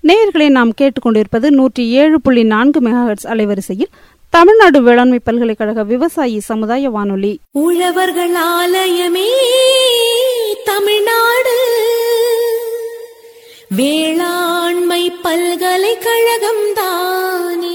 நேயர்களை நாம் கேட்டுக்கொண்டிருப்பது நூற்றி ஏழு புள்ளி நான்கு மெகாஹெட்ஸ் அலைவரிசையில் தமிழ்நாடு வேளாண்மை பல்கலைக்கழக விவசாயி சமுதாய வானொலி உழவர்கள் ஆலயமே தமிழ்நாடு வேளாண்மை பல்கலைக்கழகம் தானே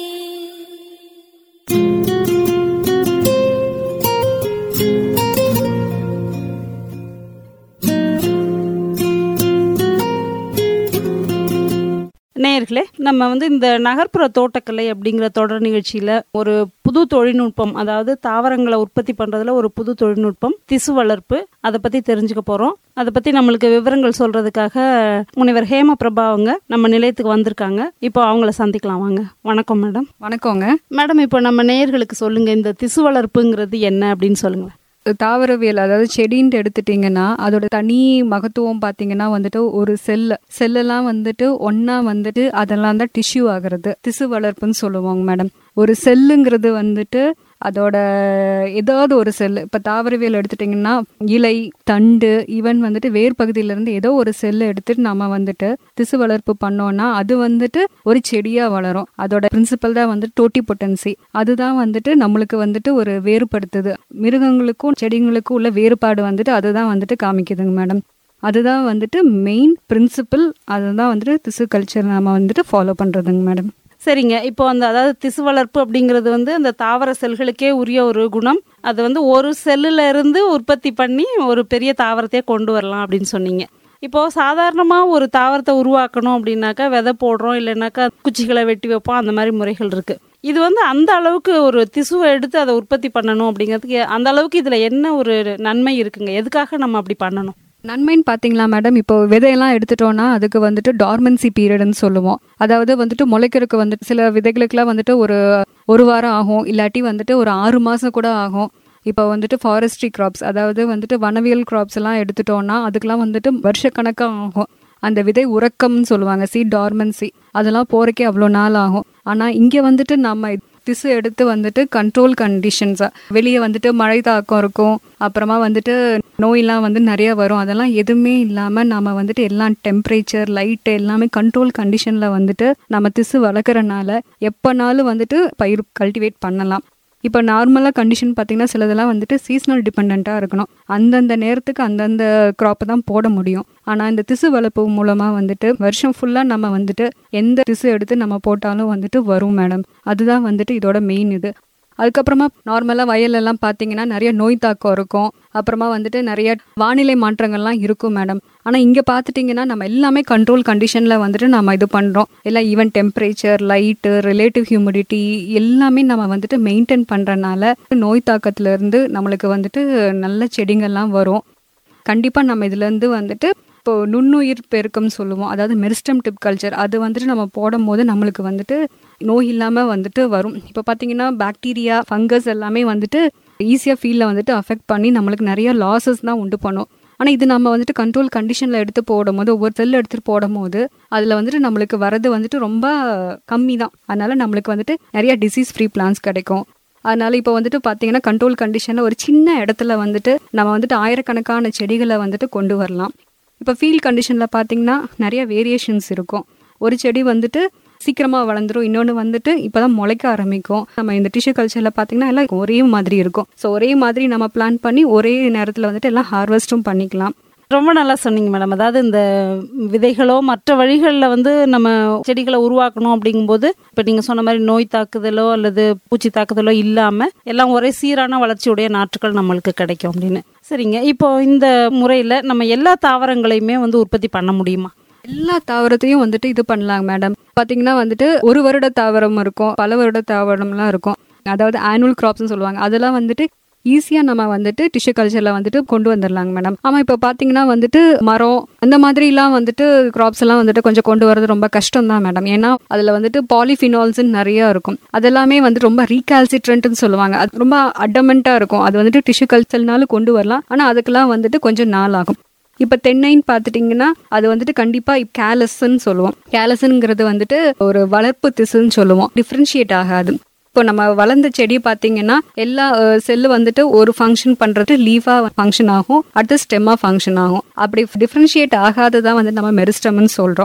நேயர்களே நம்ம வந்து இந்த நகர்ப்புற தோட்டக்கலை அப்படிங்கிற தொடர் நிகழ்ச்சியில ஒரு புது தொழில்நுட்பம் அதாவது தாவரங்களை உற்பத்தி பண்றதுல ஒரு புது தொழில்நுட்பம் திசு வளர்ப்பு அதை பத்தி தெரிஞ்சுக்க போறோம் அதை பத்தி நம்மளுக்கு விவரங்கள் சொல்றதுக்காக முனைவர் ஹேம பிரபா அவங்க நம்ம நிலையத்துக்கு வந்திருக்காங்க இப்போ அவங்கள சந்திக்கலாம் வாங்க வணக்கம் மேடம் வணக்கங்க மேடம் இப்போ நம்ம நேயர்களுக்கு சொல்லுங்க இந்த திசு வளர்ப்புங்கிறது என்ன அப்படின்னு சொல்லுங்களேன் தாவரவியல் அதாவது செடின்ட்டு எடுத்துட்டிங்கன்னா அதோட தனி மகத்துவம் பார்த்தீங்கன்னா வந்துட்டு ஒரு செல்லு செல்லெல்லாம் வந்துட்டு ஒன்றா வந்துட்டு அதெல்லாம் தான் டிஷ்யூ ஆகிறது திசு வளர்ப்புன்னு சொல்லுவாங்க மேடம் ஒரு செல்லுங்கிறது வந்துட்டு அதோட ஏதாவது ஒரு செல் இப்போ தாவரவியல் எடுத்துட்டிங்கன்னா இலை தண்டு ஈவன் வந்துட்டு வேர் பகுதியிலேருந்து ஏதோ ஒரு செல்லை எடுத்துட்டு நம்ம வந்துட்டு திசு வளர்ப்பு பண்ணோம்னா அது வந்துட்டு ஒரு செடியாக வளரும் அதோட பிரின்சிபல் தான் வந்து டோட்டி பொட்டன்சி அதுதான் வந்துட்டு நம்மளுக்கு வந்துட்டு ஒரு வேறுபடுத்துது மிருகங்களுக்கும் செடிங்களுக்கும் உள்ள வேறுபாடு வந்துட்டு அதுதான் வந்துட்டு காமிக்குதுங்க மேடம் அதுதான் வந்துட்டு மெயின் பிரின்சிபல் அதுதான் வந்துட்டு திசு கல்ச்சர் நம்ம வந்துட்டு ஃபாலோ பண்ணுறதுங்க மேடம் சரிங்க இப்போ அந்த அதாவது திசு வளர்ப்பு அப்படிங்கிறது வந்து அந்த தாவர செல்களுக்கே உரிய ஒரு குணம் அது வந்து ஒரு செல்லுல இருந்து உற்பத்தி பண்ணி ஒரு பெரிய தாவரத்தையே கொண்டு வரலாம் அப்படின்னு சொன்னீங்க இப்போ சாதாரணமா ஒரு தாவரத்தை உருவாக்கணும் அப்படின்னாக்கா விதை போடுறோம் இல்லைன்னாக்கா குச்சிகளை வெட்டி வைப்போம் அந்த மாதிரி முறைகள் இருக்கு இது வந்து அந்த அளவுக்கு ஒரு திசுவை எடுத்து அதை உற்பத்தி பண்ணணும் அப்படிங்கிறதுக்கு அந்த அளவுக்கு இதுல என்ன ஒரு நன்மை இருக்குங்க எதுக்காக நம்ம அப்படி பண்ணணும் நன்மைன்னு பார்த்தீங்களா மேடம் இப்போ விதையெல்லாம் எடுத்துட்டோம்னா அதுக்கு வந்துட்டு டார்மன்சி பீரியட்னு சொல்லுவோம் அதாவது வந்துட்டு முளைக்கிறதுக்கு வந்துட்டு சில விதைகளுக்குலாம் வந்துட்டு ஒரு ஒரு வாரம் ஆகும் இல்லாட்டி வந்துட்டு ஒரு ஆறு மாதம் கூட ஆகும் இப்போ வந்துட்டு ஃபாரஸ்ட்ரி கிராப்ஸ் அதாவது வந்துட்டு வனவியல் கிராப்ஸ் எல்லாம் எடுத்துட்டோம்னா அதுக்கெல்லாம் வந்துட்டு வருஷக்கணக்காக ஆகும் அந்த விதை உறக்கம்னு சொல்லுவாங்க சீட் டார்மன்சி அதெல்லாம் போறக்கே அவ்வளோ நாள் ஆகும் ஆனால் இங்கே வந்துட்டு நம்ம திசு எடுத்து வந்துட்டு கண்ட்ரோல் கண்டிஷன்ஸாக வெளியே வந்துட்டு மழை தாக்கம் இருக்கும் அப்புறமா வந்துட்டு நோயெல்லாம் வந்து நிறைய வரும் அதெல்லாம் எதுவுமே இல்லாமல் நம்ம வந்துட்டு எல்லாம் டெம்பரேச்சர் லைட்டு எல்லாமே கண்ட்ரோல் கண்டிஷனில் வந்துட்டு நம்ம திசு வளர்க்குறனால எப்போனாலும் வந்துட்டு பயிர் கல்டிவேட் பண்ணலாம் இப்போ நார்மலாக கண்டிஷன் பார்த்தீங்கன்னா சிலதெல்லாம் வந்துட்டு சீசனல் டிபெண்ட்டாக இருக்கணும் அந்தந்த நேரத்துக்கு அந்தந்த க்ராப்பை தான் போட முடியும் ஆனால் இந்த திசு வளர்ப்பு மூலமாக வந்துட்டு வருஷம் ஃபுல்லாக நம்ம வந்துட்டு எந்த திசு எடுத்து நம்ம போட்டாலும் வந்துட்டு வரும் மேடம் அதுதான் வந்துட்டு இதோட மெயின் இது அதுக்கப்புறமா நார்மலாக வயலெல்லாம் பார்த்தீங்கன்னா நிறைய நோய் தாக்கம் இருக்கும் அப்புறமா வந்துட்டு நிறைய வானிலை மாற்றங்கள்லாம் இருக்கும் மேடம் ஆனால் இங்கே பார்த்துட்டிங்கன்னா நம்ம எல்லாமே கண்ட்ரோல் கண்டிஷனில் வந்துட்டு நம்ம இது பண்ணுறோம் எல்லாம் even temperature light relative humidity எல்லாமே நம்ம வந்துட்டு மெயின்டைன் பண்ணுறனால நோய் தாக்கத்துலேருந்து நம்மளுக்கு வந்துட்டு நல்ல செடிங்கள்லாம் வரும் கண்டிப்பாக நம்ம இதுலேருந்து வந்துட்டு இப்போ நுண்ணுயிர் பெருக்கம்னு சொல்லுவோம் அதாவது மெரிஸ்டம் டிப் கல்ச்சர் அது வந்துட்டு நம்ம போடும் போது நம்மளுக்கு வந்துட்டு நோய் இல்லாமல் வந்துட்டு வரும் இப்போ பார்த்தீங்கன்னா பாக்டீரியா ஃபங்கஸ் எல்லாமே வந்துட்டு ஈஸியாக ஃபீல்டில் வந்துட்டு அஃபெக்ட் பண்ணி நம்மளுக்கு நிறைய லாசஸ் தான் உண்டு பண்ணும் ஆனால் இது நம்ம வந்துட்டு கண்ட்ரோல் கண்டிஷனில் எடுத்து போடும் போது ஒவ்வொரு செல் எடுத்துகிட்டு போடும் போது அதில் வந்துட்டு நம்மளுக்கு வரது வந்துட்டு ரொம்ப கம்மி தான் அதனால நம்மளுக்கு வந்துட்டு நிறைய டிசீஸ் ஃப்ரீ பிளான்ஸ் கிடைக்கும் அதனால இப்போ வந்துட்டு பார்த்தீங்கன்னா கண்ட்ரோல் கண்டிஷனில் ஒரு சின்ன இடத்துல வந்துட்டு நம்ம வந்துட்டு ஆயிரக்கணக்கான செடிகளை வந்துட்டு கொண்டு வரலாம் இப்போ ஃபீல்ட் கண்டிஷனில் பார்த்தீங்கன்னா நிறைய வேரியேஷன்ஸ் இருக்கும் ஒரு செடி வந்துட்டு சீக்கிரமாக வளர்ந்துரும் இன்னொன்று வந்துட்டு இப்போ தான் முளைக்க ஆரம்பிக்கும் நம்ம இந்த டிஷ்யூ கல்ச்சரில் பார்த்தீங்கன்னா எல்லாம் ஒரே மாதிரி இருக்கும் ஸோ ஒரே மாதிரி நம்ம பிளான் பண்ணி ஒரே நேரத்தில் வந்துட்டு எல்லாம் ஹார்வெஸ்ட்டும் பண்ணிக்கலாம் ரொம்ப நல்லா சொன்னீங்க மேடம் அதாவது இந்த விதைகளோ மற்ற வழிகளில் வந்து நம்ம செடிகளை உருவாக்கணும் அப்படிங்கும்போது இப்போ நீங்கள் சொன்ன மாதிரி நோய் தாக்குதலோ அல்லது பூச்சி தாக்குதலோ இல்லாமல் எல்லாம் ஒரே சீரான வளர்ச்சியுடைய நாற்றுகள் நம்மளுக்கு கிடைக்கும் அப்படின்னு சரிங்க இப்போ இந்த முறையில் நம்ம எல்லா தாவரங்களையுமே வந்து உற்பத்தி பண்ண முடியுமா எல்லா தாவரத்தையும் வந்துட்டு இது பண்ணலாங்க மேடம் பார்த்தீங்கன்னா வந்துட்டு ஒரு வருட தாவரம் இருக்கும் பல வருட தாவரம்லாம் இருக்கும் அதாவது ஆனுவல் கிராப்ஸ்னு சொல்லுவாங்க அதெல்லாம் வந்துட்டு ஈஸியாக நம்ம வந்துட்டு டிஷ்யூ கல்ச்சரில் வந்துட்டு கொண்டு வந்துடலாங்க மேடம் ஆமாம் இப்போ பார்த்தீங்கன்னா வந்துட்டு மரம் அந்த மாதிரிலாம் வந்துட்டு கிராப்ஸ் எல்லாம் வந்துட்டு கொஞ்சம் கொண்டு வரது ரொம்ப கஷ்டம் தான் மேடம் ஏன்னா அதில் வந்துட்டு பாலிஃபினால்ஸ் நிறைய இருக்கும் அதெல்லாமே வந்து ரொம்ப ரீகால்சிட்ரண்ட்னு சொல்லுவாங்க அது ரொம்ப அடமெண்ட்டாக இருக்கும் அது வந்துட்டு டிஷ்யூ கல்ச்சர்னாலும் கொண்டு வரலாம் ஆனால் அதுக்கெல்லாம் வந்துட்டு கொஞ்சம் நாள் ஆகும் இப்போ தென்னைன்னு பார்த்துட்டிங்கன்னா அது வந்துட்டு கண்டிப்பாக கேலஸ்ன்னு சொல்லுவோம் கேலஸ்ங்கிறது வந்துட்டு ஒரு வளர்ப்பு திசுன்னு சொல்லுவோம் டிஃப்ரென்ஷியேட் ஆகாது இப்போ நம்ம வளர்ந்த செடி பார்த்தீங்கன்னா எல்லா செல்லு வந்துட்டு ஒரு ஃபங்க்ஷன் பண்ணுறது லீஃபாக ஃபங்க்ஷன் ஆகும் அடுத்து ஸ்டெம்மாக ஃபங்க்ஷன் ஆகும் அப்படி டிஃப்ரென்ஷியேட் ஆகாததான் வந்து நம்ம மெரிஸ்டம்னு சொல்கிறோம்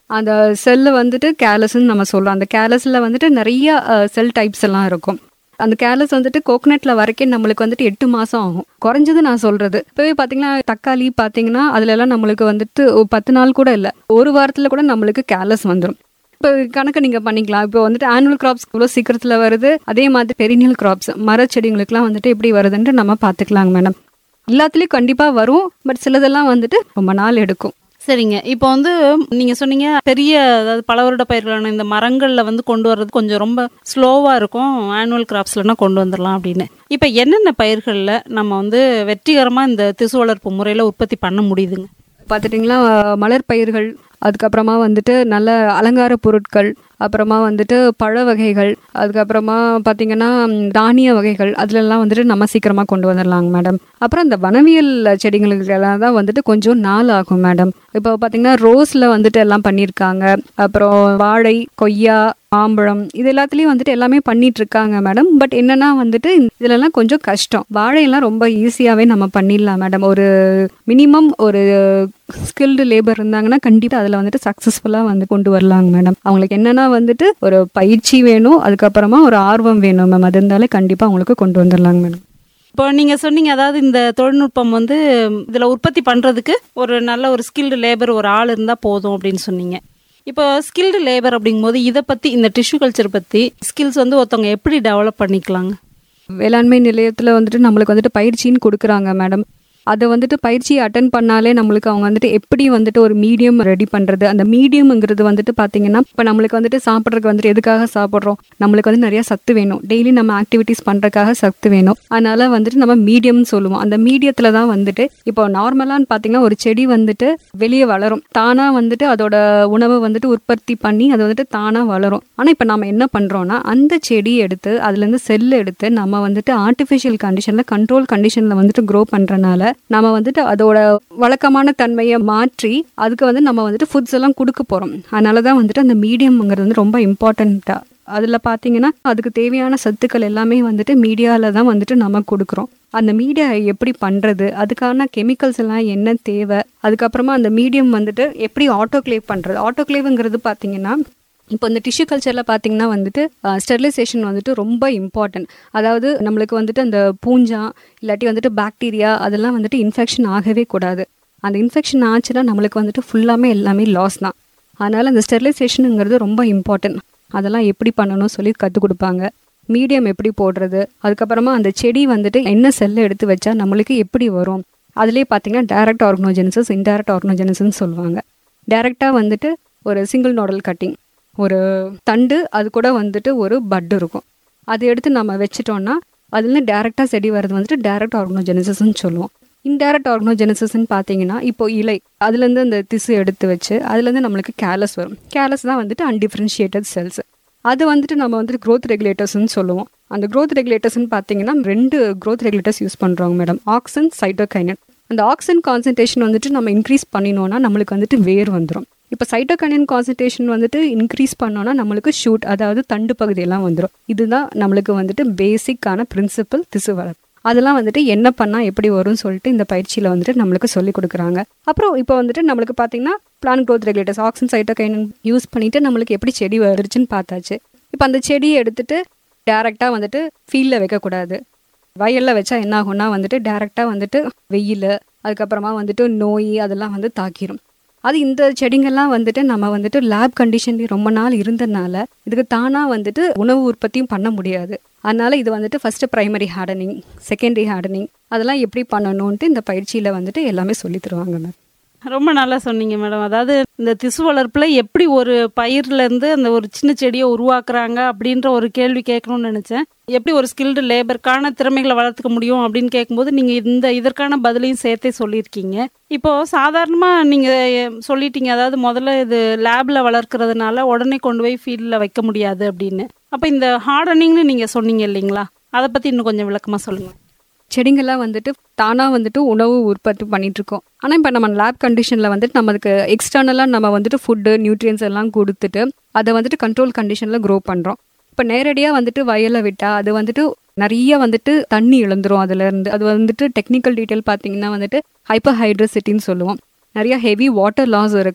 அந்த செல்லு வந்துட்டு கேலஸ்ன்னு நம்ம சொல்றோம் அந்த கேலஸில் வந்துட்டு நிறைய செல் டைப்ஸ் எல்லாம் இருக்கும் அந்த கேலஸ் வந்துட்டு கோகனட்ல வரைக்கும் நம்மளுக்கு வந்துட்டு எட்டு மாசம் ஆகும் குறைஞ்சது நான் சொல்றது இப்பவே பாத்தீங்கன்னா தக்காளி பாத்தீங்கன்னா அதுல எல்லாம் நம்மளுக்கு வந்துட்டு ஒரு பத்து நாள் கூட இல்ல ஒரு வாரத்துல கூட நம்மளுக்கு கேலஸ் வந்துடும் இப்போ கணக்கு நீங்க பண்ணிக்கலாம் இப்போ வந்துட்டு ஆனுவல் கிராப்ஸ் இவ்வளோ சீக்கிரத்துல வருது அதே மாதிரி பெரினியல் கிராப்ஸ் மரச்செடிங்களுக்குலாம் வந்துட்டு எப்படி வருதுன்ட்டு நம்ம பார்த்துக்கலாங்க மேடம் எல்லாத்துலேயும் கண்டிப்பா வரும் பட் சிலதெல்லாம் வந்துட்டு ரொம்ப நாள் எடுக்கும் சரிங்க இப்போ வந்து நீங்க சொன்னீங்க பெரிய அதாவது பல வருட பயிர்களான இந்த மரங்கள்ல வந்து கொண்டு வர்றது கொஞ்சம் ரொம்ப ஸ்லோவா இருக்கும் ஆனுவல் கிராப்ஸ்லனா கொண்டு வந்துடலாம் அப்படின்னு இப்போ என்னென்ன பயிர்கள்ல நம்ம வந்து வெற்றிகரமா இந்த திசு வளர்ப்பு முறையில உற்பத்தி பண்ண முடியுதுங்க பார்த்துட்டிங்களா மலர் பயிர்கள் அதுக்கப்புறமா வந்துட்டு நல்ல அலங்கார பொருட்கள் அப்புறமா வந்துட்டு பழ வகைகள் அதுக்கப்புறமா பார்த்தீங்கன்னா ம், தானிய வகைகள் அதுலலாம் வந்துட்டு நம்ம சீக்கிரமாக கொண்டு வந்துடலாங்க மேடம் அப்புறம் இந்த வனவியல் செடிங்களுக்கு எல்லாம் தான் வந்துட்டு கொஞ்சம் நாள் ஆகும் மேடம் இப்போ பார்த்தீங்கன்னா ரோஸில் வந்துட்டு எல்லாம் பண்ணியிருக்காங்க அப்புறம் வாழை கொய்யா மாம்பழம் இது எல்லாத்துலேயும் வந்துட்டு எல்லாமே பண்ணிட்டு இருக்காங்க மேடம் பட் என்னன்னா வந்துட்டு இதுலலாம் கொஞ்சம் கஷ்டம் வாழையெல்லாம் ரொம்ப ஈஸியாகவே நம்ம பண்ணிடலாம் மேடம் ஒரு மினிமம் ஒரு ஸ்கில்டு லேபர் இருந்தாங்கன்னா கண்டிப்பாக அதில் வந்துட்டு சக்ஸஸ்ஃபுல்லாக வந்து கொண்டு வரலாங்க மேடம் அவங்களுக்கு என்னன்னா வந்துட்டு ஒரு பயிற்சி வேணும் அதுக்கப்புறமா ஒரு ஆர்வம் வேணும் மேம் அது இருந்தாலே கண்டிப்பாக அவங்களுக்கு கொண்டு வந்துடலாங்க மேடம் இப்போ நீங்க சொன்னீங்க அதாவது இந்த தொழில்நுட்பம் வந்து இதுல உற்பத்தி பண்றதுக்கு ஒரு நல்ல ஒரு ஸ்கில்டு லேபர் ஒரு ஆள் இருந்தா போதும் அப்படின்னு சொன்னீங்க இப்போ ஸ்கில்டு லேபர் அப்படிங்கும்போது இதை பத்தி இந்த டிஷ்யூ கல்ச்சர் பத்தி ஸ்கில்ஸ் வந்து ஒருத்தவங்க எப்படி டெவலப் பண்ணிக்கலாங்க வேளாண்மை நிலையத்தில் வந்துட்டு நம்மளுக்கு வந்துட்டு பயிற்சின்னு கொடுக்குறாங்க மேடம் அதை வந்துட்டு பயிற்சியை அட்டன் பண்ணாலே நம்மளுக்கு அவங்க வந்துட்டு எப்படி வந்துட்டு ஒரு மீடியம் ரெடி பண்ணுறது அந்த மீடியம்ங்கிறது வந்துட்டு பார்த்தீங்கன்னா இப்போ நம்மளுக்கு வந்துட்டு சாப்பிட்றதுக்கு வந்துட்டு எதுக்காக சாப்பிட்றோம் நம்மளுக்கு வந்து நிறைய சத்து வேணும் டெய்லி நம்ம ஆக்டிவிட்டீஸ் பண்ணுறதுக்காக சத்து வேணும் அதனால வந்துட்டு நம்ம மீடியம்னு சொல்லுவோம் அந்த மீடியத்தில் தான் வந்துட்டு இப்போ நார்மலான்னு பார்த்தீங்கன்னா ஒரு செடி வந்துட்டு வெளியே வளரும் தானாக வந்துட்டு அதோட உணவை வந்துட்டு உற்பத்தி பண்ணி அது வந்துட்டு தானாக வளரும் ஆனால் இப்போ நம்ம என்ன பண்ணுறோம்னா அந்த செடியை எடுத்து அதுலேருந்து செல் எடுத்து நம்ம வந்துட்டு ஆர்டிஃபிஷியல் கண்டிஷனில் கண்ட்ரோல் கண்டிஷனில் வந்துட்டு க்ரோ பண்ணுறனால நம்ம வந்துட்டு அதோட வழக்கமான தன்மையை மாற்றி அதுக்கு வந்து நம்ம வந்துட்டு ஃபுட்ஸ் எல்லாம் கொடுக்க போகிறோம் அதனால தான் வந்துட்டு அந்த மீடியம்ங்கிறது வந்து ரொம்ப இம்பார்ட்டண்ட்டாக அதில் பார்த்தீங்கன்னா அதுக்கு தேவையான சத்துக்கள் எல்லாமே வந்துட்டு மீடியாவில் தான் வந்துட்டு நம்ம கொடுக்குறோம் அந்த மீடியா எப்படி பண்ணுறது அதுக்கான கெமிக்கல்ஸ் எல்லாம் என்ன தேவை அதுக்கப்புறமா அந்த மீடியம் வந்துட்டு எப்படி ஆட்டோக்ளேவ் பண்ணுறது ஆட்டோக்ளேவுங்கிறது பார்த்தீங்கன்னா இப்போ இந்த டிஷ்யூ கல்ச்சரில் பார்த்தீங்கன்னா வந்துட்டு ஸ்டெரிலைசேஷன் வந்துட்டு ரொம்ப இம்பார்ட்டன்ட் அதாவது நம்மளுக்கு வந்துட்டு அந்த பூஞ்சா இல்லாட்டி வந்துட்டு பாக்டீரியா அதெல்லாம் வந்துட்டு இன்ஃபெக்ஷன் ஆகவே கூடாது அந்த இன்ஃபெக்ஷன் ஆச்சுன்னா நம்மளுக்கு வந்துட்டு ஃபுல்லாமே எல்லாமே லாஸ் தான் அதனால் அந்த ஸ்டெரிலைசேஷனுங்கிறது ரொம்ப இம்பார்ட்டன்ட் அதெல்லாம் எப்படி பண்ணணும் சொல்லி கற்றுக் கொடுப்பாங்க மீடியம் எப்படி போடுறது அதுக்கப்புறமா அந்த செடி வந்துட்டு என்ன செல்லை எடுத்து வச்சா நம்மளுக்கு எப்படி வரும் அதுலேயே பார்த்தீங்கன்னா டைரக்ட் ஆர்கனோஜெனிசஸ் இன்டைரக்ட் ஆர்கனோஜெனிசஸ்ன்னு சொல்லுவாங்க டைரெக்டாக வந்துட்டு ஒரு சிங்கிள் நோடல் கட்டிங் ஒரு தண்டு அது கூட வந்துட்டு ஒரு பட் இருக்கும் அதை எடுத்து நம்ம வச்சிட்டோம்னா அதுலேருந்து டேரெக்டாக செடி வர்றது வந்துட்டு டைரக்ட் ஆர்கனோஜெனிசஸ்ன்னு சொல்லுவோம் இன்டைரக்ட் ஆர்கனோஜெனிசஸ்ன்னு பார்த்தீங்கன்னா இப்போ இலை அதுலேருந்து அந்த திசு எடுத்து வச்சு அதுலேருந்து நம்மளுக்கு கேலஸ் வரும் கேலஸ் தான் வந்துட்டு அன்டிஃபரன்ஷியேட்டட் செல்ஸ் அது வந்துட்டு நம்ம வந்துட்டு growth ரெகுலேட்டர்ஸ்னு சொல்லுவோம் அந்த growth ரெகுலேட்டர்ஸ்னு பார்த்தீங்கன்னா ரெண்டு growth ரெகுலேட்டர்ஸ் யூஸ் பண்ணுறோங்க மேடம் ஆக்சன் சைட்டோகைனன் அந்த ஆக்சிஜன் கான்சன்ட்ரேஷன் வந்துட்டு நம்ம இன்க்ரீஸ் பண்ணினோம்னா நம்மளுக்கு வந்துட்டு வேர் வந்துடும் இப்போ சைட்டோகைனின் கான்சன்ட்ரேஷன் வந்துட்டு இன்க்ரீஸ் பண்ணோம்னா நம்மளுக்கு ஷூட் அதாவது தண்டு பகுதியெல்லாம் வந்துடும் இதுதான் நம்மளுக்கு வந்துட்டு பேசிக்கான பிரின்சிபல் திசு வளர்ப்பு அதெல்லாம் வந்துட்டு என்ன பண்ணால் எப்படி வரும்னு சொல்லிட்டு இந்த பயிற்சியில் வந்துட்டு நம்மளுக்கு சொல்லி கொடுக்குறாங்க அப்புறம் இப்போ வந்துட்டு நம்மளுக்கு பார்த்தீங்கன்னா plant growth regulators oxygen cytokinin use பண்ணிட்டு நம்மளுக்கு எப்படி செடி வருதுன்னு பார்த்தாச்சு இப்போ அந்த செடியை எடுத்துட்டு டேரெக்டாக வந்துட்டு ஃபீல்டில் வைக்கக்கூடாது வயலில் வச்சா என்ன ஆகும்னா வந்துட்டு டேரெக்டாக வந்துட்டு வெயில் அதுக்கப்புறமா வந்துட்டு நோய் அதெல்லாம் வந்து தாக்கிரும் அது இந்த செடிங்கெல்லாம் வந்துட்டு நம்ம வந்துட்டு லேப் கண்டிஷன்லேயே ரொம்ப நாள் இருந்ததுனால இதுக்கு தானாக வந்துட்டு உணவு உற்பத்தியும் பண்ண முடியாது அதனால இது வந்துட்டு first primary hardening secondary hardening அதெல்லாம் எப்படி பண்ணணும்ன்ட்டு இந்த பயிற்சியில் வந்துட்டு எல்லாமே சொல்லி தருவாங்க மேம் ரொம்ப நல்லா சொன்னீங்க மேடம் அதாவது இந்த திசு வளர்ப்புல எப்படி ஒரு பயிர்ல இருந்து அந்த ஒரு சின்ன செடியை உருவாக்குறாங்க அப்படின்ற ஒரு கேள்வி கேட்கணும்னு நினைச்சேன் எப்படி ஒரு ஸ்கில்டு லேபருக்கான திறமைகளை வளர்த்துக்க முடியும் அப்படின்னு கேட்கும்போது நீங்க இந்த இதற்கான பதிலையும் சேர்த்தே சொல்லியிருக்கீங்க இப்போ சாதாரணமா நீங்க சொல்லிட்டீங்க அதாவது முதல்ல இது லேப்ல வளர்க்கறதுனால உடனே கொண்டு போய் ஃபீல்டில் வைக்க முடியாது அப்படின்னு அப்ப இந்த ஹார்டனிங்னு நீங்க சொன்னீங்க இல்லைங்களா அதை பத்தி இன்னும் கொஞ்சம் விளக்கமா சொல்லுங்க செடிங்கெல்லாம் வந்துட்டு தானாக வந்துட்டு உணவு உற்பத்தி பண்ணிட்டு இருக்கோம் ஆனால் இப்போ நம்ம லேப் கண்டிஷனில் வந்துட்டு நம்மளுக்கு எக்ஸ்டர்னலாக நம்ம வந்துட்டு ஃபுட்டு நியூட்ரியன்ஸ் எல்லாம் கொடுத்துட்டு அதை வந்துட்டு கண்ட்ரோல் கண்டிஷனில் க்ரோ பண்ணுறோம் இப்போ நேரடியாக வந்துட்டு வயலை விட்டால் அது வந்துட்டு நிறைய வந்துட்டு தண்ணி இழந்துரும் அதுல இருந்து அது வந்துட்டு டெக்னிக்கல் டீட்டெயில் பார்த்தீங்கன்னா வந்துட்டு ஹைப்பர் ஹைட்ரசிட்டின்னு சொல்லுவோம் நிறைய ஹெவி வாட்டர் லாஸ் இருக்கும்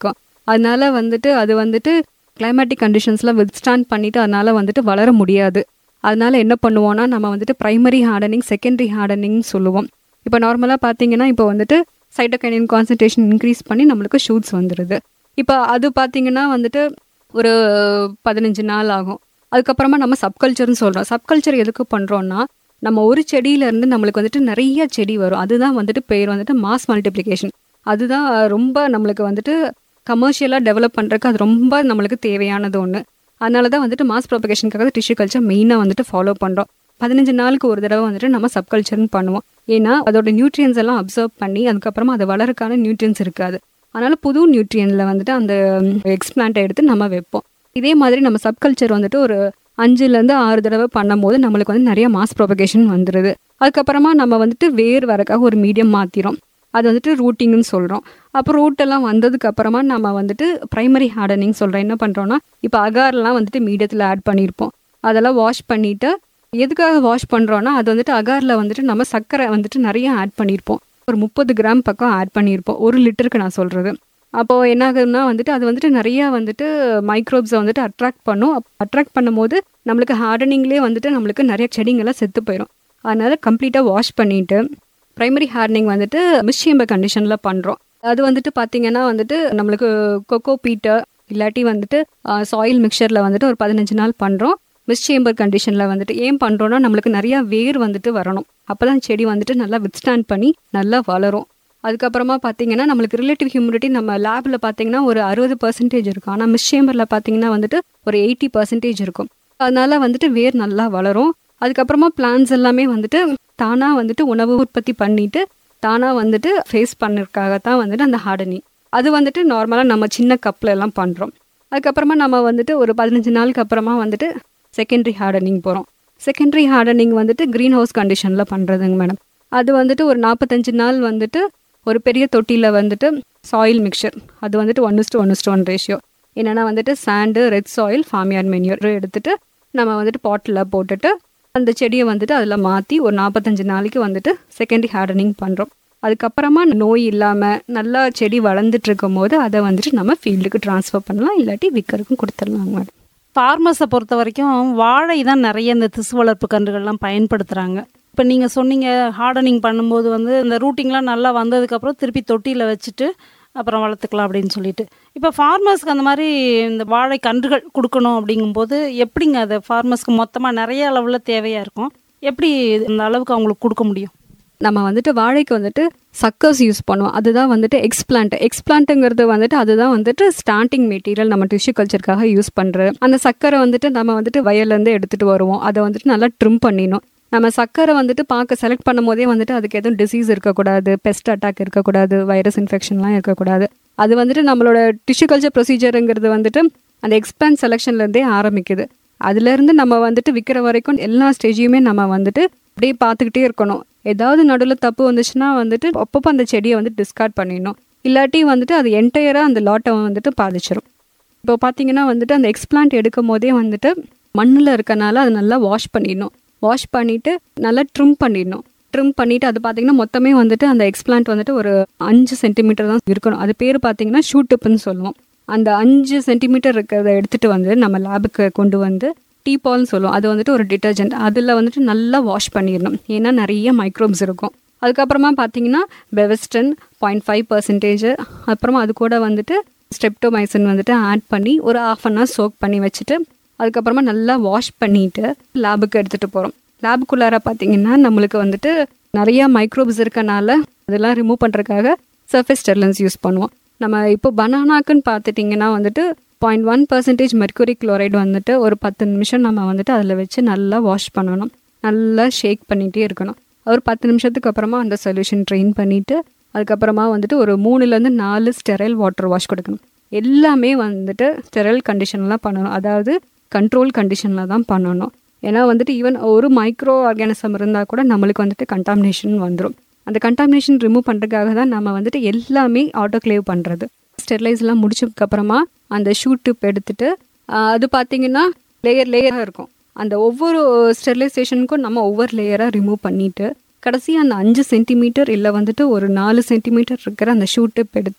அதனால வந்துட்டு அது வந்துட்டு கிளைமேட்டிக் கண்டிஷன்ஸ்லாம் வித்ஸ்டாண்ட் பண்ணிட்டு அதனால வந்துட்டு வளர முடியாது அதனால என்ன பண்ணுவோம்னா நம்ம வந்துட்டு பிரைமரி ஹார்டனிங் செகண்டரி ஹார்டனிங் சொல்லுவோம் இப்போ நார்மலாக பார்த்தீங்கன்னா இப்போ வந்துட்டு சைட்டோகைனின் கான்சன்ட்ரேஷன் இன்க்ரீஸ் பண்ணி நம்மளுக்கு ஷூட்ஸ் வந்துடுது இப்போ அது பார்த்தீங்கன்னா வந்துட்டு ஒரு பதினஞ்சு நாள் ஆகும் அதுக்கப்புறமா நம்ம சப்கல்ச்சர்னு சொல்கிறோம் சப்கல்ச்சர் எதுக்கு பண்ணுறோன்னா நம்ம ஒரு செடியிலேருந்து நம்மளுக்கு வந்துட்டு நிறைய செடி வரும் அதுதான் வந்துட்டு பேர் வந்துட்டு மாஸ் மல்டிப்ளிகேஷன் அதுதான் ரொம்ப நம்மளுக்கு வந்துட்டு கமர்ஷியலாக டெவலப் பண்ணுறதுக்கு அது ரொம்ப நம்மளுக்கு தேவையானது ஒன்று அதனால தான் வந்துட்டு மாஸ் ப்ரொபகேஷனுக்காக டிஷ்யூ கல்ச்சர் மெயினாக வந்துட்டு ஃபாலோ பண்ணுறோம் பதினஞ்சு நாளுக்கு ஒரு தடவை வந்துட்டு நம்ம சப்கல்ச்சர்னு பண்ணுவோம் ஏன்னா அதோட நியூட்ரியன்ஸ் எல்லாம் அப்சர்வ் பண்ணி அதுக்கப்புறமா அது வளரக்கான நியூட்ரியன்ஸ் இருக்காது அதனால புது நியூட்ரியனில் வந்துட்டு அந்த எக்ஸ்பிளான்ட்டை எடுத்து நம்ம வைப்போம் இதே மாதிரி நம்ம சப்கல்ச்சர் வந்துட்டு ஒரு அஞ்சுலேருந்து ஆறு தடவை பண்ணும்போது நம்மளுக்கு வந்து நிறைய மாஸ் ப்ரொபகேஷன் வந்துடுது அதுக்கப்புறமா நம்ம வந்துட்டு வேர் வரக்காக ஒரு மீடியம் மாற்றிரும் அது வந்துட்டு ரூட்டிங்னு சொல்கிறோம் அப்போ ரூட்டெல்லாம் வந்ததுக்கு அப்புறமா நம்ம வந்துட்டு ப்ரைமரி ஹார்டனிங் சொல்கிறோம் என்ன பண்ணுறோன்னா இப்போ அகார்லாம் வந்துட்டு மீடியத்தில் ஆட் பண்ணியிருப்போம் அதெல்லாம் வாஷ் பண்ணிவிட்டு எதுக்காக வாஷ் பண்ணுறோன்னா அது வந்துட்டு அகாரில் வந்துட்டு நம்ம சர்க்கரை வந்துட்டு நிறைய ஆட் பண்ணியிருப்போம் ஒரு முப்பது கிராம் பக்கம் ஆட் பண்ணியிருப்போம் ஒரு லிட்டருக்கு நான் சொல்கிறது அப்போது என்ன ஆகுதுன்னா வந்துட்டு அது வந்துட்டு நிறையா வந்துட்டு மைக்ரோப்ஸை வந்துட்டு அட்ராக்ட் பண்ணும் அட்ராக்ட் பண்ணும்போது நம்மளுக்கு ஹார்டனிங்லேயே வந்துட்டு நம்மளுக்கு நிறைய செடிங்கெல்லாம் செத்து போயிடும் அதனால கம்ப்ளீட்டாக வாஷ் பண்ணிவிட்டு ப்ரைமரி ஹார்டனிங் வந்துட்டு மிஸ்சியம்ப கண்டிஷனில் பண்ணுறோம் அது வந்துட்டு பார்த்தீங்கன்னா வந்துட்டு நம்மளுக்கு கொக்கோ பீட்டர் இல்லாட்டி வந்துட்டு சாயில் மிக்சரில் வந்துட்டு ஒரு பதினஞ்சு நாள் பண்ணுறோம் மிஸ் சேம்பர் கண்டிஷனில் வந்துட்டு ஏன் பண்ணுறோன்னா நம்மளுக்கு நிறையா வேர் வந்துட்டு வரணும் அப்போ தான் செடி வந்துட்டு நல்லா வித்ஸ்டாண்ட் பண்ணி நல்லா வளரும் அதுக்கப்புறமா பார்த்தீங்கன்னா நம்மளுக்கு ரிலேட்டிவ் ஹியூமிடிட்டி நம்ம லேபில் பார்த்தீங்கன்னா ஒரு அறுபது பர்சன்டேஜ் இருக்கும் ஆனால் மிஸ் சேம்பரில் பார்த்தீங்கன்னா வந்துட்டு ஒரு எயிட்டி பர்சன்டேஜ் இருக்கும் அதனால வந்துட்டு வேர் நல்லா வளரும் அதுக்கப்புறமா பிளான்ஸ் எல்லாமே வந்துட்டு தானாக வந்துட்டு உணவு உற்பத்தி பண்ணிட்டு தானாக வந்துட்டு ஃபேஸ் பண்ணிருக்காக தான் வந்துட்டு அந்த ஹார்டனிங் அது வந்துட்டு நார்மலாக நம்ம சின்ன கப்பில் எல்லாம் பண்ணுறோம் அதுக்கப்புறமா நம்ம வந்துட்டு ஒரு பதினஞ்சு நாளுக்கு அப்புறமா வந்துட்டு செகண்டரி ஹார்டனிங் போகிறோம் செகண்டரி ஹார்டனிங் வந்துட்டு க்ரீன் ஹவுஸ் கண்டிஷனில் பண்ணுறதுங்க மேடம் அது வந்துட்டு ஒரு நாற்பத்தஞ்சு நாள் வந்துட்டு ஒரு பெரிய தொட்டியில் வந்துட்டு சாயில் மிக்சர் அது வந்துட்டு one is to one is to one ratio என்னென்னா வந்துட்டு sand red soil farmyard manure எடுத்துட்டு நம்ம வந்துட்டு பாட்டில் போட்டுட்டு அந்த செடியை வந்துட்டு அதில் மாற்றி ஒரு நாற்பத்தஞ்சு நாளைக்கு வந்துட்டு செகண்டரி ஹார்டனிங் பண்ணுறோம் அதுக்கப்புறமா நோய் இல்லாமல் நல்லா செடி வளர்ந்துட்டு இருக்கும் போது அதை வந்துட்டு நம்ம ஃபீல்டுக்கு ட்ரான்ஸ்ஃபர் பண்ணலாம் இல்லாட்டி விற்கிறதுக்கும் கொடுத்துடலாம் மேடம் ஃபார்மர்ஸை பொறுத்த வரைக்கும் வாழை தான் நிறைய இந்த திசு வளர்ப்பு கன்றுகள்லாம் பயன்படுத்துகிறாங்க இப்போ நீங்கள் சொன்னீங்க ஹார்டனிங் பண்ணும்போது வந்து இந்த ரூட்டிங்லாம் நல்லா வந்ததுக்கப்புறம் திருப்பி தொட்டியில் வச்சுட்டு அப்புறம் வளர்த்துக்கலாம் அப்படின்னு சொல்லிட்டு இப்போ ஃபார்மர்ஸ்க்கு அந்த மாதிரி இந்த வாழை கன்றுகள் கொடுக்கணும் அப்படிங்கும்போது எப்படிங்க அது ஃபார்மர்ஸ்க்கு மொத்தமாக நிறைய அளவில் தேவையாக இருக்கும் எப்படி இந்த அளவுக்கு அவங்களுக்கு கொடுக்க முடியும் நம்ம வந்துட்டு வாழைக்கு வந்துட்டு சக்கர்ஸ் யூஸ் பண்ணுவோம் அதுதான் வந்துட்டு எக்ஸ்பிளான்ட் எக்ஸ்பிளான்ட்டுங்கிறது வந்துட்டு அதுதான் வந்துட்டு ஸ்டார்டிங் மெட்டீரியல் நம்ம டிஷ்யூ கல்ச்சருக்காக யூஸ் பண்ணுறது அந்த சக்கரை வந்துட்டு நம்ம வந்துட்டு வயல்லேருந்து எடுத்துகிட்டு வருவோம் அதை வந்துட்டு நல்லா ட்ரிம் பண்ணிடணும் நம்ம சக்கரை வந்துட்டு பார்க்க செலக்ட் பண்ணும் போதே வந்துட்டு அதுக்கு எதுவும் டிசீஸ் இருக்கக்கூடாது பெஸ்ட் அட்டாக் இருக்கக்கூடாது வைரஸ் இன்ஃபெக்ஷன்லாம் இருக்கக்கூடாது அது வந்துட்டு நம்மளோட டிஷ்யூ கல்ச்சர் ப்ரொசீஜருங்கிறது வந்துட்டு அந்த எக்ஸ்பிளான் செலெக்ஷன்லேருந்தே ஆரம்பிக்குது அதுலேருந்து நம்ம வந்துட்டு விற்கிற வரைக்கும் எல்லா ஸ்டேஜையுமே நம்ம வந்துட்டு அப்படியே பார்த்துக்கிட்டே இருக்கணும் ஏதாவது நடுவில் தப்பு வந்துச்சுன்னா வந்துட்டு அப்பப்போ அந்த செடியை வந்து டிஸ்கார்ட் பண்ணிடணும் இல்லாட்டி வந்துட்டு அது என்டையராக அந்த லாட்டை வந்துட்டு பாதிச்சிடும் இப்போ பார்த்தீங்கன்னா வந்துட்டு அந்த எக்ஸ்பிளான்ட் எடுக்கும் போதே வந்துட்டு மண்ணில் இருக்கனால அதை நல்லா வாஷ் பண்ணிடணும் வாஷ் பண்ணிவிட்டு நல்லா ட்ரிம் பண்ணிடணும் ட்ரிம் பண்ணிவிட்டு அது பார்த்தீங்கன்னா மொத்தமே வந்துட்டு அந்த எக்ஸ்பிளான்ட் வந்துட்டு ஒரு அஞ்சு சென்டிமீட்டர் தான் இருக்கணும் அது பேர் பார்த்தீங்கன்னா ஷூட்டுப்புன்னு சொல்லுவோம் அந்த அஞ்சு சென்டிமீட்டர் இருக்கிறத எடுத்துகிட்டு வந்து நம்ம லேபுக்கு கொண்டு வந்து டீ பால்னு சொல்லுவோம் அது வந்துட்டு ஒரு டிட்டர்ஜென்ட் அதில் வந்துட்டு நல்லா வாஷ் பண்ணிடணும் ஏன்னா நிறைய மைக்ரோப்ஸ் இருக்கும் அதுக்கப்புறமா பார்த்தீங்கன்னா பெவஸ்டன் பாயிண்ட் ஃபைவ் பர்சன்டேஜ் அப்புறமா அது கூட வந்துட்டு ஸ்டெப்டோமைசின் வந்துட்டு ஆட் பண்ணி ஒரு ஆஃப் அன் ஹவர் சோக் பண்ணி வச்சுட்டு அதுக்கப்புறமா நல்லா வாஷ் பண்ணிட்டு லேபுக்கு எடுத்துகிட்டு போகிறோம் லேபுக்குள்ளார பார்த்தீங்கன்னா நம்மளுக்கு வந்துட்டு நிறைய மைக்ரோப்ஸ் இருக்கனால அதெல்லாம் ரிமூவ் பண்ணுறதுக்காக சர்ஃபேஸ் ஸ்டெர்லன்ஸ் யூஸ் பண்ணுவோம் நம்ம இப்போ பனானாக்குன்னு பார்த்துட்டிங்கன்னா வந்துட்டு point one percentage mercury chloride வந்துட்டு ஒரு பத்து நிமிஷம் நம்ம வந்துட்டு அதில் வச்சு நல்லா வாஷ் பண்ணணும் நல்லா ஷேக் பண்ணிகிட்டே இருக்கணும் ஒரு பத்து நிமிஷத்துக்கு அப்புறமா அந்த சொல்யூஷன் ட்ரெயின் பண்ணிவிட்டு அதுக்கப்புறமா வந்துட்டு ஒரு மூணுலேருந்து நாலு ஸ்டெரைல் வாட்டர் வாஷ் கொடுக்கணும் எல்லாமே வந்துட்டு ஸ்டெரைல் கண்டிஷன்லாம் பண்ணணும் அதாவது கண்ட்ரோல் கண்டிஷனில் தான் பண்ணணும் ஏன்னா வந்துட்டு ஈவன் ஒரு மைக்ரோ ஆர்கானிசம் இருந்தால் கூட நம்மளுக்கு வந்துட்டு கண்டாமினேஷன் வந்துடும் அந்த கண்டாமினேஷன் ரிமூவ் பண்ணுறதுக்காக தான் நம்ம வந்துட்டு எல்லாமே ஆட்டோக்ளேவ் பண்ணுறது ஸ்டெர்லைஸ்லாம் முடிச்சதுக்கப்புறமா அந்த ஷூட் டிப் எடுத்துட்டு அது பார்த்தீங்கன்னா லேயர் லேயராக இருக்கும் அந்த ஒவ்வொரு ஸ்டெர்லைசேஷனுக்கும் நம்ம ஒவ்வொரு லேயராக ரிமூவ் பண்ணிவிட்டு கடைசி அந்த அஞ்சு சென்டிமீட்டர் இல்லை வந்துட்டு ஒரு நாலு சென்டிமீட்டர் இருக்கிற அந்த ஷூட் டிப் எடுத்து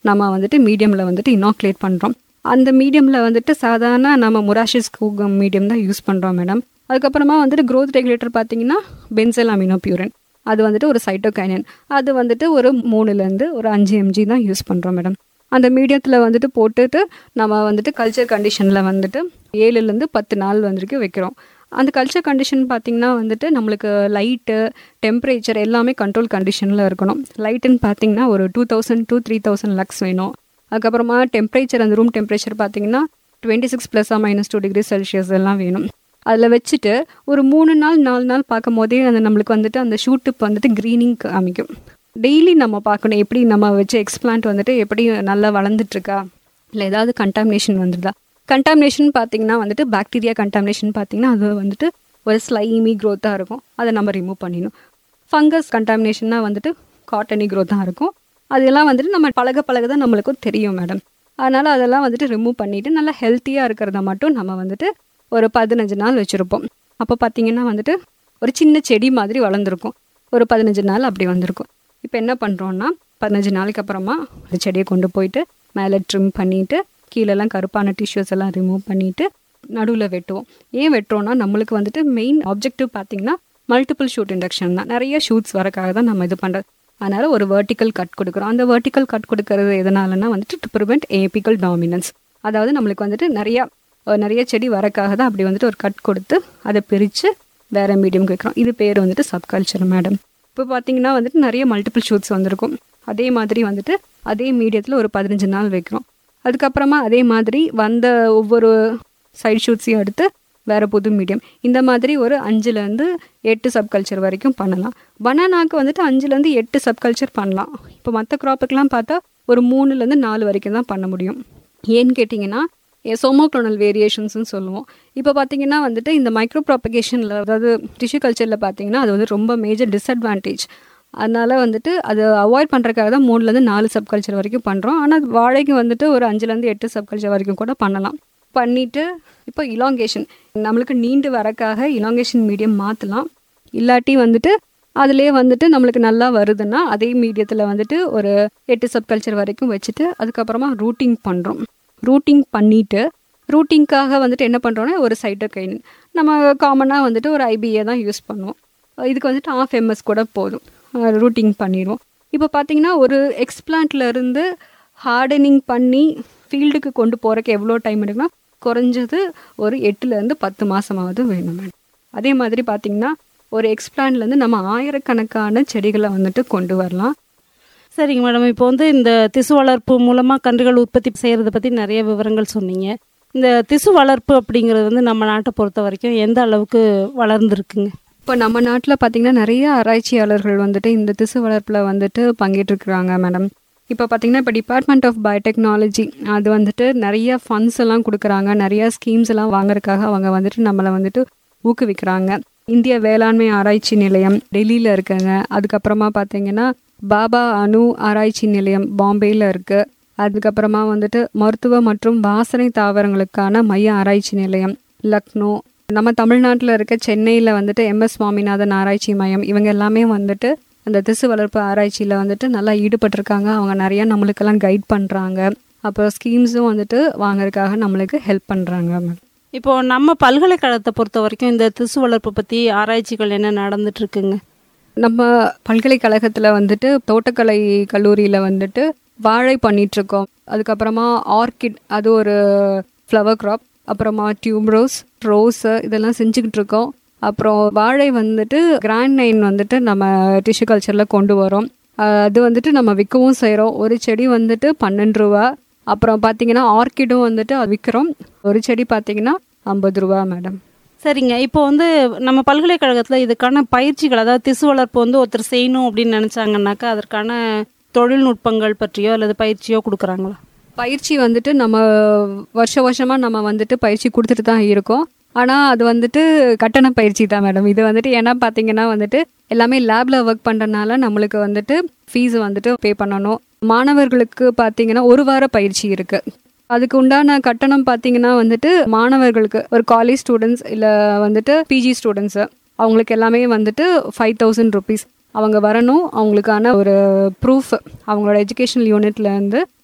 நம்ம வந்துட்டு மீடியமில் வந்துட்டு இனாக்குலேட் பண்ணுறோம் அந்த மீடியமில் வந்துட்டு சாதாரண நம்ம முராஷிஸ் கூகம் மீடியம் தான் யூஸ் பண்ணுறோம் மேடம் அதுக்கப்புறமா வந்துட்டு growth ரெகுலேட்டர் பார்த்தீங்கன்னா பென்சல் அமினோபியூரன் அது வந்துட்டு ஒரு சைட்டோகைனன் அது வந்துட்டு ஒரு மூணுலேருந்து ஒரு அஞ்சு எம்ஜி தான் யூஸ் பண்ணுறோம் மேடம் அந்த மீடியத்தில் வந்துட்டு போட்டுட்டு நம்ம வந்துட்டு கல்ச்சர் கண்டிஷனில் வந்துட்டு ஏழுலேருந்து பத்து நாள் வந்துருக்கு வைக்கிறோம் அந்த கல்ச்சர் கண்டிஷன் பார்த்திங்கன்னா வந்துட்டு நம்மளுக்கு லைட்டு டெம்பரேச்சர் எல்லாமே கண்ட்ரோல் கண்டிஷனில் இருக்கணும் லைட்டுன்னு பார்த்தீங்கன்னா ஒரு two thousand two three thousand lux வேணும் அதுக்கப்புறமா டெம்பரேச்சர் அந்த ரூம் டெம்பரேச்சர் பார்த்தீங்கன்னா டுவெண்ட்டி சிக்ஸ் ப்ளஸ்ஸாக மைனஸ் டூ டிகிரி செல்சியஸ் எல்லாம் வேணும் அதில் வச்சுட்டு ஒரு மூணு நாள் நாலு நாள் பார்க்கும் போதே அந்த நம்மளுக்கு வந்துட்டு அந்த ஷூட்டுப் வந்துட்டு க்ரீனிங் காமிக்கும் டெய்லி நம்ம பார்க்கணும் எப்படி நம்ம வச்ச எக்ஸ்பிளான்ட் வந்துட்டு எப்படி நல்லா வளர்ந்துட்டு இருக்கா இல்லை ஏதாவது கண்டாமினேஷன் வந்துருதா கண்டாமினேஷன் பார்த்தீங்கன்னா வந்துட்டு பாக்டீரியா கண்டாமினேஷன் பார்த்தீங்கன்னா அது வந்துட்டு ஒரு ஸ்லைமி க்ரோத்தாக இருக்கும் அதை நம்ம ரிமூவ் பண்ணிடணும் ஃபங்கஸ் கண்டாமினேஷன்னா வந்துட்டு காட்டனி க்ரோத்தாக இருக்கும் அதெல்லாம் வந்துட்டு நம்ம பழக பழக தான் நம்மளுக்கும் தெரியும் மேடம் அதனால் அதெல்லாம் வந்துட்டு ரிமூவ் பண்ணிவிட்டு நல்லா ஹெல்த்தியாக இருக்கிறத மட்டும் நம்ம வந்துட்டு ஒரு பதினஞ்சு நாள் வச்சுருப்போம் அப்போ பார்த்தீங்கன்னா வந்துட்டு ஒரு சின்ன செடி மாதிரி வளர்ந்துருக்கும் ஒரு பதினஞ்சு நாள் அப்படி வந்திருக்கும் இப்போ என்ன பண்ணுறோன்னா பதினஞ்சு நாளைக்கு அப்புறமா அந்த செடியை கொண்டு போயிட்டு மேலே ட்ரிம் பண்ணிவிட்டு கீழெல்லாம் கருப்பான டிஷ்யூஸ் எல்லாம் ரிமூவ் பண்ணிவிட்டு நடுவில் வெட்டுவோம் ஏன் வெட்டுறோம்னா நம்மளுக்கு வந்துட்டு மெயின் ஆப்ஜெக்டிவ் பார்த்தீங்கன்னா மல்டிபிள் ஷூட் இண்டக்ஷன் தான் நிறைய ஷூட்ஸ் வரக்காக தான் நம்ம இது பண்ணுறது அதனால் ஒரு வெர்டிக்கல் கட் கொடுக்குறோம் அந்த வெர்டிக்கல் கட் கொடுக்கறது எதனாலன்னா வந்துட்டு டு ப்ரிவெண்ட் ஏபிக்கல் டாமினன்ஸ் அதாவது நம்மளுக்கு வந்துட்டு நிறையா அஹ், நிறைய செடி வரக்காக தான் அப்படி வந்துட்டு ஒரு கட் கொடுத்து அதை பிரித்து வேற மீடியம் வைக்கிறோம் இது பேர் வந்துட்டு சப்கல்ச்சர் மேடம் இப்போ பார்த்தீங்கன்னா வந்துட்டு நிறைய மல்டிபிள் ஷூட்ஸ் வந்திருக்கும் அதே மாதிரி வந்துட்டு அதே மீடியத்தில் ஒரு பதினஞ்சு நாள் வைக்கிறோம் அதுக்கப்புறமா அதே மாதிரி வந்த ஒவ்வொரு சைடு ஷூட்ஸையும் எடுத்து வேற புது மீடியம் இந்த மாதிரி ஒரு அஞ்சுலேருந்து எட்டு சப்கல்ச்சர் வரைக்கும் பண்ணலாம் பனானாக்கு வந்துட்டு அஞ்சுலேருந்து எட்டு சப்கல்ச்சர் பண்ணலாம் இப்போ மற்ற க்ராப்புக்கெலாம் பார்த்தா ஒரு மூணுலேருந்து நாலு வரைக்கும் தான் பண்ண முடியும் ஏன்னு கேட்டிங்கன்னா சோமோக்ளோனல் வேரியேஷன்ஸ்னு சொல்லுவோம் இப்போ பார்த்தீங்கன்னா வந்துட்டு இந்த மைக்ரோ ப்ராபகேஷனில் அதாவது டிஷ்யூ கல்ச்சரில் பார்த்தீங்கன்னா அது வந்து ரொம்ப மேஜர் டிஸ்அட்வான்டேஜ் அதனால் வந்துட்டு அதை அவாய்ட் பண்ணுறதுக்காக தான் மூணுலேருந்து நாலு சப்கல்ச்சர் வரைக்கும் பண்ணுறோம் ஆனால் வாழைக்கு வந்துட்டு ஒரு அஞ்சுலேருந்து எட்டு சப்கல்ச்சர் வரைக்கும் கூட பண்ணலாம் பண்ணிவிட்டு இப்போ இலாங்கேஷன் நம்மளுக்கு நீண்டு வரக்காக இலாங்கேஷன் மீடியம் மாற்றலாம் இல்லாட்டி வந்துட்டு அதிலே வந்துட்டு நம்மளுக்கு நல்லா வருதுன்னா அதே மீடியத்தில் வந்துட்டு ஒரு எட்டு சப்கல்ச்சர் வரைக்கும் வச்சுட்டு அதுக்கப்புறமா ரூட்டிங் பண்ணுறோம் ரூட்டிங் பண்ணிவிட்டு ரூட்டிங்க்காக வந்துட்டு என்ன பண்ணுறோன்னா ஒரு சைட்டோகைன் நம்ம காமனாக வந்துட்டு ஒரு ஐபிஏ தான் யூஸ் பண்ணுவோம் இதுக்கு வந்துட்டு ஆஃப் எம்எஸ் கூட போதும் ரூட்டிங் பண்ணிடுவோம் இப்போ பார்த்தீங்கன்னா ஒரு எக்ஸ்பிளான்ட்ல இருந்து ஹார்டனிங் பண்ணி ஃபீல்டுக்கு கொண்டு போகிறக்கு எவ்வளோ டைம் எடுக்குன்னா குறைஞ்சது ஒரு எட்டுலேருந்து பத்து மாதமாவது வேணும் மேடம் அதே மாதிரி பார்த்தீங்கன்னா ஒரு எக்ஸ்பிளான்ட்லேருந்து நம்ம ஆயிரக்கணக்கான செடிகளை வந்துட்டு கொண்டு வரலாம் சரிங்க மேடம் இப்போ வந்து இந்த திசு வளர்ப்பு மூலமாக கன்றுகள் உற்பத்தி செய்கிறத பற்றி நிறைய விவரங்கள் சொன்னீங்க இந்த திசு வளர்ப்பு அப்படிங்கிறது வந்து நம்ம நாட்டை பொறுத்த வரைக்கும் எந்த அளவுக்கு வளர்ந்துருக்குங்க இப்போ நம்ம நாட்டில் பார்த்தீங்கன்னா நிறைய ஆராய்ச்சியாளர்கள் வந்துட்டு இந்த திசு வளர்ப்பில் வந்துட்டு பங்கேற்றுருக்குறாங்க மேடம் இப்போ பார்த்தீங்கன்னா இப்போ டிபார்ட்மெண்ட் ஆஃப் பயோடெக்னாலஜி அது வந்துட்டு நிறைய ஃபண்ட்ஸ் எல்லாம் கொடுக்குறாங்க நிறைய ஸ்கீம்ஸ் எல்லாம் வாங்குறதுக்காக அவங்க வந்துட்டு நம்மளை வந்துட்டு ஊக்குவிக்கிறாங்க இந்திய வேளாண்மை ஆராய்ச்சி நிலையம் டெல்லியில் இருக்குங்க அதுக்கப்புறமா பார்த்தீங்கன்னா பாபா அணு ஆராய்ச்சி நிலையம் பாம்பேயில் இருக்குது அதுக்கப்புறமா வந்துட்டு மருத்துவ மற்றும் வாசனை தாவரங்களுக்கான மைய ஆராய்ச்சி நிலையம் லக்னோ நம்ம தமிழ்நாட்டில் இருக்க சென்னையில் வந்துட்டு எம்எஸ் சுவாமிநாதன் ஆராய்ச்சி மையம் இவங்க எல்லாமே வந்துட்டு அந்த திசு வளர்ப்பு ஆராய்ச்சியில் வந்துட்டு நல்லா ஈடுபட்டிருக்காங்க அவங்க நிறைய நம்மளுக்கெல்லாம் கைட் பண்ணுறாங்க அப்புறம் ஸ்கீம்ஸும் வந்துட்டு வாங்குறதுக்காக நம்மளுக்கு ஹெல்ப் பண்ணுறாங்க மேம் இப்போ நம்ம பல்கலைக்கழகத்தை பொறுத்த வரைக்கும் இந்த திசு வளர்ப்பு பற்றி ஆராய்ச்சிகள் என்ன நடந்துட்டு இருக்குங்க நம்ம பல்கலைக்கழகத்தில் வந்துட்டு தோட்டக்கலை கல்லூரியில் வந்துட்டு வாழை பண்ணிட்டு இருக்கோம் அதுக்கப்புறமா ஆர்கிட் அது ஒரு ஃப்ளவர் கிராப் அப்புறமா டியூப்ரோஸ் ரோஸு இதெல்லாம் செஞ்சுக்கிட்டு இருக்கோம் அப்புறம் வாழை வந்துட்டு கிராண்ட் நைன் வந்துட்டு நம்ம டிஷ்யூ கல்ச்சரில் கொண்டு வரோம் அஹ் அது வந்துட்டு நம்ம விற்கவும் செய்கிறோம் ஒரு செடி வந்துட்டு பன்னெண்டு ரூபா அப்புறம் பார்த்தீங்கன்னா ஆர்கிடும் வந்துட்டு விற்கிறோம் ஒரு செடி பார்த்தீங்கன்னா ஐம்பது ரூபா மேடம் சரிங்க இப்போ வந்து நம்ம பல்கலைக்கழகத்தில் இதுக்கான பயிற்சிகள் அதாவது திசு வளர்ப்பு வந்து ஒருத்தர் செய்யணும் அப்படின்னு நினச்சாங்கன்னாக்கா அதற்கான தொழில்நுட்பங்கள் பற்றியோ அல்லது பயிற்சியோ கொடுக்குறாங்களா பயிற்சி வந்துட்டு நம்ம வருஷ வருஷமாக நம்ம வந்துட்டு பயிற்சி கொடுத்துட்டு தான் இருக்கோம் ஆனால் அது வந்துட்டு கட்டண பயிற்சி தான் மேடம் இது வந்துட்டு ஏன்னா பார்த்தீங்கன்னா வந்துட்டு எல்லாமே லேபில் ஒர்க் பண்ணுறதுனால நம்மளுக்கு வந்துட்டு ஃபீஸ் வந்துட்டு பே பண்ணணும் மாணவர்களுக்கு பார்த்தீங்கன்னா ஒரு வார பயிற்சி இருக்குது அதுக்கு உண்டான கட்டணம் பார்த்தீங்கன்னா வந்துட்டு மாணவர்களுக்கு ஒரு காலேஜ் ஸ்டூடெண்ட்ஸ் இல்லை வந்துட்டு பிஜி ஸ்டூடெண்ட்ஸு அவங்களுக்கு எல்லாமே வந்துட்டு ஃபைவ் தௌசண்ட் ருபீஸ் அவங்க வரணும் அவங்களுக்கான ஒரு ப்ரூஃப் அவங்களோட எஜுகேஷனல் யூனிட்லேருந்து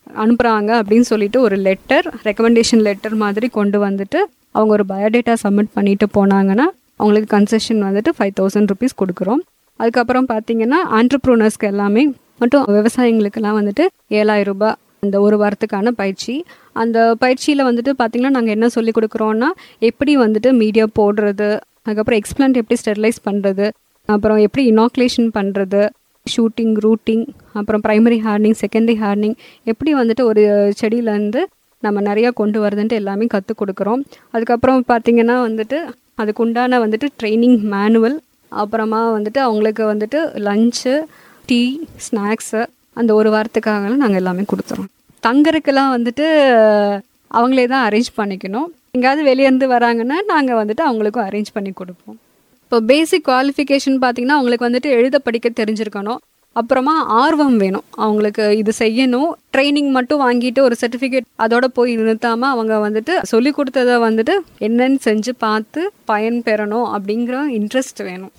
அனுப்புகிறாங்க அப்படின்னு சொல்லிட்டு ஒரு லெட்டர் ரெக்கமெண்டேஷன் லெட்டர் மாதிரி கொண்டு வந்துட்டு அவங்க ஒரு பயோடேட்டா சப்மிட் பண்ணிட்டு போனாங்கன்னா அவங்களுக்கு கன்செஷன் வந்துட்டு ஃபைவ் தௌசண்ட் ருபீஸ் கொடுக்குறோம் அதுக்கப்புறம் பார்த்தீங்கன்னா ஆண்டர்ப்ரூனர்ஸ்க்கு எல்லாமே மட்டும் விவசாயிங்களுக்கெல்லாம் வந்துட்டு ஏழாயிரம் ரூபாய் அந்த ஒரு வாரத்துக்கான பயிற்சி அந்த பயிற்சியில் வந்துட்டு பார்த்திங்கன்னா நாங்கள் என்ன சொல்லி கொடுக்குறோன்னா எப்படி வந்துட்டு மீடியா போடுறது அதுக்கப்புறம் எக்ஸ்பிளண்ட் எப்படி ஸ்டெரிலைஸ் பண்ணுறது அப்புறம் எப்படி இனாக்குலேஷன் பண்ணுறது ஷூட்டிங் ரூட்டிங் அப்புறம் ப்ரைமரி ஹார்னிங் செகண்டரி ஹார்னிங் எப்படி வந்துட்டு ஒரு செடியிலேருந்து நம்ம நிறையா கொண்டு வரதுன்ட்டு எல்லாமே கற்றுக் கொடுக்குறோம் அதுக்கப்புறம் பார்த்திங்கன்னா வந்துட்டு அதுக்கு உண்டான வந்துட்டு ட்ரைனிங் மேனுவல் அப்புறமா வந்துட்டு அவங்களுக்கு வந்துட்டு லஞ்சு டீ ஸ்நாக்ஸு அந்த ஒரு வாரத்துக்காக நாங்கள் எல்லாமே கொடுத்துறோம் தங்கறதுக்கெல்லாம் வந்துட்டு அவங்களே தான் அரேஞ்ச் பண்ணிக்கணும் எங்கேயாவது வெளியேருந்து வராங்கன்னா நாங்கள் வந்துட்டு அவங்களுக்கும் அரேஞ்ச் பண்ணி கொடுப்போம் இப்போ பேசிக் குவாலிஃபிகேஷன் பார்த்தீங்கன்னா அவங்களுக்கு வந்துட்டு எழுத படிக்க தெரிஞ்சிருக்கணும் அப்புறமா ஆர்வம் வேணும் அவங்களுக்கு இது செய்யணும் ட்ரைனிங் மட்டும் வாங்கிட்டு ஒரு சர்டிஃபிகேட் அதோட போய் நிறுத்தாமல் அவங்க வந்துட்டு சொல்லி கொடுத்ததை வந்துட்டு என்னன்னு செஞ்சு பார்த்து பயன் பெறணும் அப்படிங்கிற இன்ட்ரெஸ்ட் வேணும்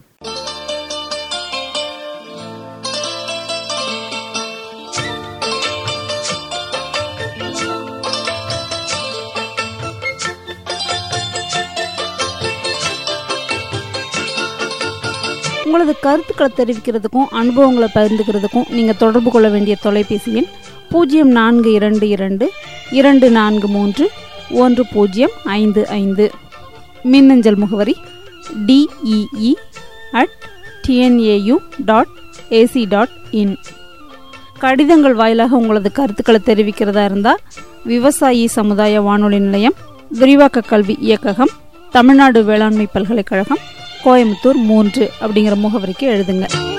உங்களது கருத்துக்களை தெரிவிக்கிறதுக்கும் அனுபவங்களை பகிர்ந்துக்கிறதுக்கும் நீங்கள் தொடர்பு கொள்ள வேண்டிய தொலைபேசி எண் பூஜ்ஜியம் நான்கு இரண்டு இரண்டு இரண்டு நான்கு மூன்று ஒன்று பூஜ்ஜியம் ஐந்து ஐந்து மின்னஞ்சல் முகவரி D E E at T N A U dot A C dot in கடிதங்கள் வாயிலாக உங்களது கருத்துக்களை தெரிவிக்கிறதா இருந்தால் விவசாயி சமுதாய வானொலி நிலையம் விரிவாக்க கல்வி இயக்ககம் தமிழ்நாடு வேளாண்மை பல்கலைக்கழகம் கோயம்புத்தூர் மூன்று அப்படிங்கிற முகவரிக்கு எழுதுங்க